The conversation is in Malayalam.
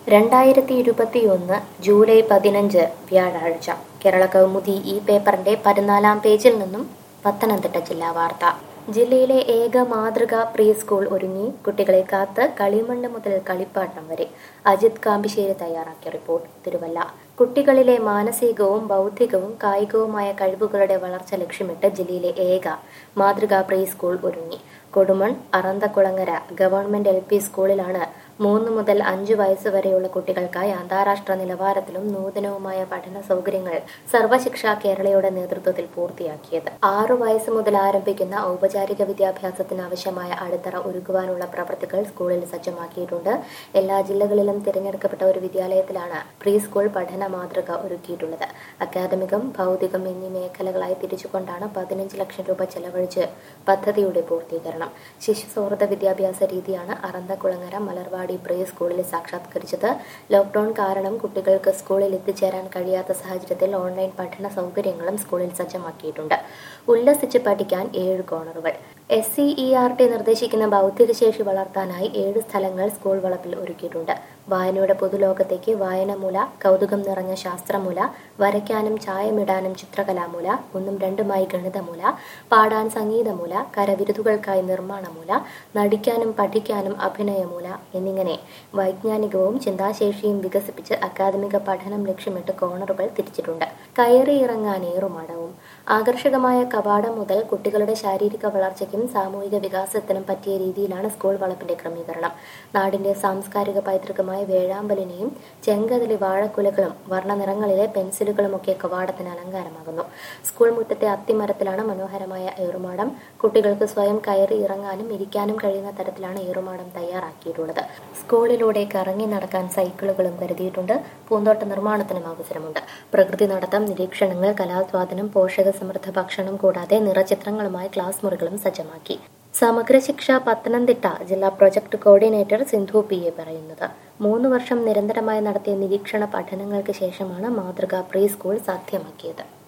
രണ്ടായിരത്തി ഇരുപത്തിയൊന്ന് ജൂലൈ പതിനഞ്ച് വ്യാഴാഴ്ച കേരള കൗമുദി ഈ പേപ്പറിന്റെ പതിനാലാം പേജിൽ നിന്നും പത്തനംതിട്ട ജില്ലാ വാർത്ത ജില്ലയിലെ ഏക മാതൃക പ്രീ സ്കൂൾ ഒരുങ്ങി കുട്ടികളെ കാത്ത് കളിമണ്ണ് മുതൽ കളിപ്പാട്ടം വരെ അജിത് കാമ്പിശ്ശേരി തയ്യാറാക്കിയ റിപ്പോർട്ട് തിരുവല്ല കുട്ടികളിലെ മാനസികവും ബൗദ്ധികവും കായികവുമായ കഴിവുകളുടെ വളർച്ച ലക്ഷ്യമിട്ട് ജില്ലയിലെ ഏക മാതൃകാ പ്രീ സ്കൂൾ ഒരുങ്ങി Kodumon Aranthakulangara government L P സ്കൂളിലാണ് മൂന്ന് മുതൽ അഞ്ച് വയസ്സ് വരെയുള്ള കുട്ടികൾക്കായി അന്താരാഷ്ട്ര നിലവാരത്തിലും നൂതനവുമായ പഠന സൗകര്യങ്ങൾ സർവശിക്ഷ കേരളയുടെ നേതൃത്വത്തിൽ പൂർത്തിയാക്കിയത് ആറു വയസ്സ് മുതൽ ആരംഭിക്കുന്ന ഔപചാരിക വിദ്യാഭ്യാസത്തിന് ആവശ്യമായ അടിത്തറ ഒരുക്കുവാനുള്ള പ്രവൃത്തികൾ സ്കൂളിൽ സജ്ജമാക്കിയിട്ടുണ്ട് എല്ലാ ജില്ലകളിലും തിരഞ്ഞെടുക്കപ്പെട്ട ഒരു വിദ്യാലയത്തിലാണ് പ്രീ സ്കൂൾ പഠന മാതൃക ഒരുക്കിയിട്ടുള്ളത് അക്കാദമികം ഭൗതികം എന്നീ മേഖലകളായി തിരിച്ചുകൊണ്ടാണ് പതിനഞ്ച് ലക്ഷം രൂപ ചെലവഴിച്ച് പദ്ധതിയുടെ പൂർത്തീകരണം ശിശു സൗഹൃദ വിദ്യാഭ്യാസ രീതിയാണ് അറന്തക്കുളങ്ങര മലർവാടി പ്രീ സ്കൂളിൽ സാക്ഷാത്കരിച്ചത് ലോക്ക്ഡൌൺ കാരണം കുട്ടികൾക്ക് സ്കൂളിൽ എത്തിച്ചേരാൻ കഴിയാത്ത സാഹചര്യത്തിൽ ഓൺലൈൻ പഠന സൗകര്യങ്ങളും സ്കൂളിൽ സജ്ജമാക്കിയിട്ടുണ്ട് ഉല്ലസിച്ച് പഠിക്കാൻ ഏഴ് കോണറുകൾ S C E R T നിർദ്ദേശിക്കുന്ന ബൗദ്ധിക ശേഷി വളർത്താനായി ഏഴ് സ്ഥലങ്ങൾ സ്കൂൾ വളപ്പിൽ ഒരുക്കിയിട്ടുണ്ട് വായനയുടെ പൊതുലോകത്തേക്ക് വായനമൂല കൗതുകം നിറഞ്ഞ ശാസ്ത്രമൂല വരയ്ക്കാനും ചായമിടാനും ചിത്രകലാമൂല ഒന്നും രണ്ടുമായി ഗണിതമൂല പാടാൻ സംഗീതമൂല കരവിരുതുകൾക്കായി നിർമ്മാണമൂല നടിക്കാനും പഠിക്കാനും അഭിനയമൂല എന്നിങ്ങനെ വൈജ്ഞാനികവും ചിന്താശേഷിയും വികസിപ്പിച്ച് അക്കാദമിക പഠനം ലക്ഷ്യമിട്ട് കോണറുകൾ തിരിച്ചിട്ടുണ്ട് കയറി ഇറങ്ങാൻ ഏറുമടവും ആകർഷകമായ കവാടം മുതൽ കുട്ടികളുടെ ശാരീരിക വളർച്ചയ്ക്കും സാമൂഹിക വികാസത്തിനും പറ്റിയ രീതിയിലാണ് സ്കൂൾ വളപ്പിന്റെ ക്രമീകരണം നാടിന്റെ സാംസ്കാരിക പൈതൃകമായ വേഴാമ്പലിനെയും ചെങ്കതിലി വാഴക്കുലകളും വർണ്ണനിറങ്ങളിലെ പെൻസിലുകളുമൊക്കെ കവാടത്തിന് അലങ്കാരമാകുന്നു സ്കൂൾ മുറ്റത്തെ അത്തിമരത്തിലാണ് മനോഹരമായ ഏറുമാടം കുട്ടികൾക്ക് സ്വയം കയറി ഇറങ്ങാനും ഇരിക്കാനും കഴിയുന്ന തരത്തിലാണ് ഏറുമാടം തയ്യാറാക്കിയിട്ടുള്ളത് സ്കൂളിലൂടെ കറങ്ങി നടക്കാൻ സൈക്കിളുകളും കരുതിയിട്ടുണ്ട് പൂന്തോട്ട നിർമ്മാണത്തിനും അവസരമുണ്ട് പ്രകൃതി നടത്തം നിരീക്ഷണങ്ങൾ കലാസ്വാദനം പോഷക സമൃദ്ധ ഭക്ഷണം കൂടാതെ നിറചിത്രങ്ങളുമായി ക്ലാസ് മുറികളും സജ്ജമാക്കി സമഗ്ര ശിക്ഷ പത്തനംതിട്ട ജില്ലാ project coordinator Sindhu P A പറയുന്നത് മൂന്ന് വർഷം നിരന്തരമായി നടത്തിയ നിരീക്ഷണ പഠനങ്ങൾക്ക് ശേഷമാണ് മാതൃകാ പ്രീ സ്കൂൾ സാധ്യമാക്കിയത്